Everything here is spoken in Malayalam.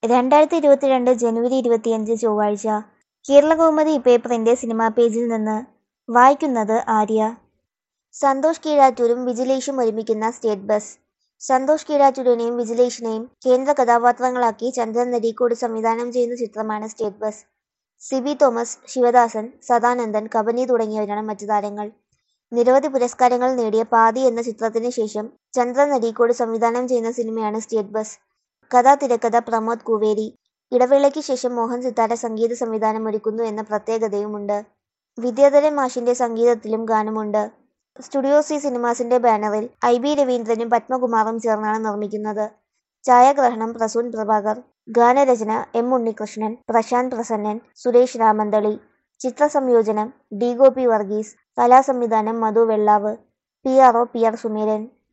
രണ്ടായിരത്തി ഇരുപത്തിരണ്ട് ജനുവരി ഇരുപത്തിയഞ്ച് ചൊവ്വാഴ്ച കേരളകൗമുദി പേപ്പറിന്റെ സിനിമാ പേജിൽ നിന്ന് വായിക്കുന്നത് ആര്യ സന്തോഷ് കീഴാറ്റൂരും വിജിലേഷും ഒരുമിക്കുന്ന സ്റ്റേറ്റ് ബസ് സന്തോഷ് കീഴാറ്റൂരിനെയും വിജിലേഷിനെയും കേന്ദ്ര കഥാപാത്രങ്ങളാക്കി ചന്ദ്രൻ നരീക്കോട് സംവിധാനം ചെയ്യുന്ന ചിത്രമാണ് state bus Siby Thomas Sivadasan Sadanandan Kabani തുടങ്ങിയവരാണ് മറ്റു താരങ്ങൾ നിരവധി പുരസ്കാരങ്ങൾ നേടിയ പാതി എന്ന ചിത്രത്തിന് ശേഷം ചന്ദ്രൻ നരീക്കോട് സംവിധാനം ചെയ്യുന്ന സിനിമയാണ് സ്റ്റേറ്റ് ബസ് കഥ തിരക്കഥ പ്രമോദ് കുവേരി ഇടവേളയ്ക്ക് ശേഷം മോഹൻ സിത്താര സംഗീത സംവിധാനം ഒരുക്കുന്നു എന്ന പ്രത്യേകതയുമുണ്ട് വിദ്യാധരൻ മാഷിന്റെ സംഗീതത്തിലും ഗാനമുണ്ട് സ്റ്റുഡിയോ സി സിനിമാസിന്റെ ബാനറിൽ ഐ ബി രവീന്ദ്രനും പത്മകുമാറും ചേർന്നാണ് നിർമ്മിക്കുന്നത് ഛായാഗ്രഹണം പ്രസൂൻ പ്രഭാകർ ഗാനരചന എം ഉണ്ണികൃഷ്ണൻ പ്രശാന്ത് പ്രസന്നൻ സുരേഷ് രാമന്തളി ചിത്രസംയോജനം ഡി ഗോപി വർഗീസ് കലാസംവിധാനം Madhu Vellav P R O P R സുമേരൻ